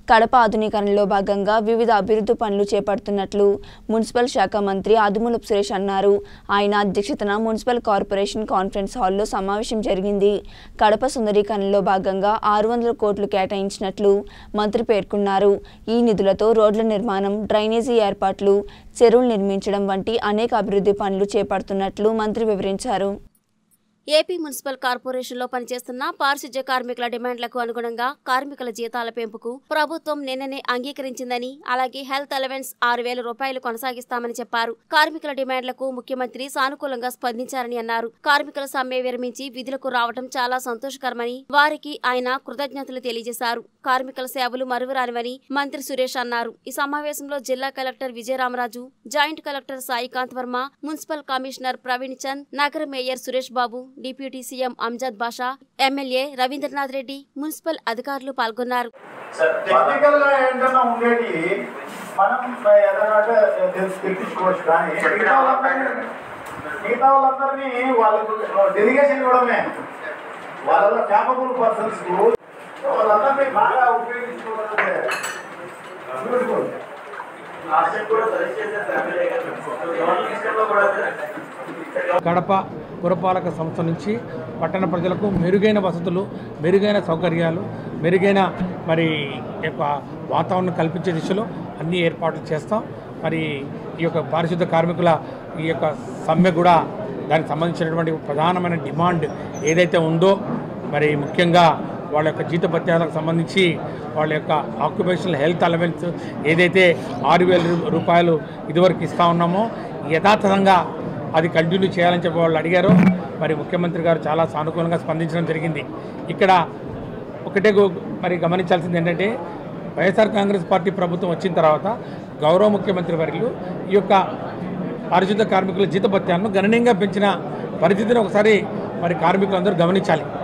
కడప ఆధునీకరణలో భాగంగా వివిధ అభివృద్ధి పనులు చేపడుతున్నట్లు మున్సిపల్ శాఖ మంత్రి ఆదిమూలపు సురేష్ అన్నారు ఆయన అధ్యక్షతన మున్సిపల్ కార్పొరేషన్ కాన్ఫరెన్స్ హాల్లో సమావేశం జరిగింది కడప సుందరీకరణలో భాగంగా ఆరు వందల కోట్లు కేటాయించినట్లు మంత్రి పేర్కొన్నారు ఈ నిధులతో రోడ్ల నిర్మాణం డ్రైనేజీ ఏర్పాట్లు చెరువులు నిర్మించడం వంటి అనేక అభివృద్ధి పనులు చేపడుతున్నట్లు మంత్రి వివరించారు ఏపీ మున్సిపల్ కార్పొరేషన్లో పనిచేస్తున్న పారిశుధ్య కార్మికుల డిమాండ్లకు అనుగుణంగా కార్మికుల జీతాల పెంపుకు ప్రభుత్వం నిన్ననే అంగీకరించిందని అలాగే హెల్త్ అలవెన్స్ ఆరు వేల రూపాయలు కొనసాగిస్తామని చెప్పారు కార్మికుల డిమాండ్లకు ముఖ్యమంత్రి సానుకూలంగా స్పందించారని అన్నారు కార్మికుల సమ్మె విరమించి విధులకు రావడం చాలా సంతోషకరమని వారికి ఆయన కృతజ్ఞతలు తెలియజేశారు కార్మికుల సేవలు మరువరానివని మంత్రి సురేష్ అన్నారు ఈ సమావేశంలో జిల్లా collector Vijayaramaraju joint collector Saikanth Varma municipal commissioner Praveen Chand నగర mayor Suresh Babu deputy CM Amjad Basha MLA Ravindranath Reddy municipal అధికారులు పాల్గొన్నారు టెక్నికల్ గా ఏంటన్నా ఉండేటి మనం ఏదైనా తెలుసు తెప్పించుకోవచ్చు కానీ మిగతా వాళ్ళందరినీ మిగతా వాళ్ళందరినీ వాళ్ళకు డెలిగేషన్ ఇవ్వడమే వాళ్ళ క్యాపబుల్ పర్సన్స్ వాళ్ళందరినీ బాగా ఉపయోగించుకోవాలంటే బ్యూటిఫుల్ కడప పురపాలక సంస్థ నుంచి పట్టణ ప్రజలకు మెరుగైన వసతులు మెరుగైన సౌకర్యాలు మెరుగైన మరి యొక్క వాతావరణం కల్పించే దిశలో అన్ని ఏర్పాట్లు చేస్తాం మరి ఈ యొక్క పారిశుద్ధ కార్మికుల ఈ యొక్క సమ్మె కూడా దానికి సంబంధించినటువంటి ప్రధానమైన డిమాండ్ ఏదైతే ఉందో మరి ముఖ్యంగా వాళ్ళ యొక్క జీతభత్యాలకు సంబంధించి వాళ్ళ యొక్క ఆక్యుపేషనల్ హెల్త్ అలవెన్స్ ఏదైతే ఆరు వేల రూపాయలు ఇదివరకు ఇస్తా ఉన్నామో యథాతథంగా అది కంటిన్యూ చేయాలని చెప్పి వాళ్ళు అడిగారు మరి ముఖ్యమంత్రి గారు చాలా సానుకూలంగా స్పందించడం జరిగింది ఇక్కడ ఒకటే గో- మరి గమనించాల్సింది ఏంటంటే వైఎస్ఆర్ కాంగ్రెస్ పార్టీ ప్రభుత్వం వచ్చిన తర్వాత గౌరవ ముఖ్యమంత్రి వర్యులు ఈ యొక్క పారిశుద్ధ కార్మికుల జీతభత్యాలను గణనీయంగా పెంచిన పరిస్థితిని ఒకసారి మరి కార్మికులందరూ గమనించాలి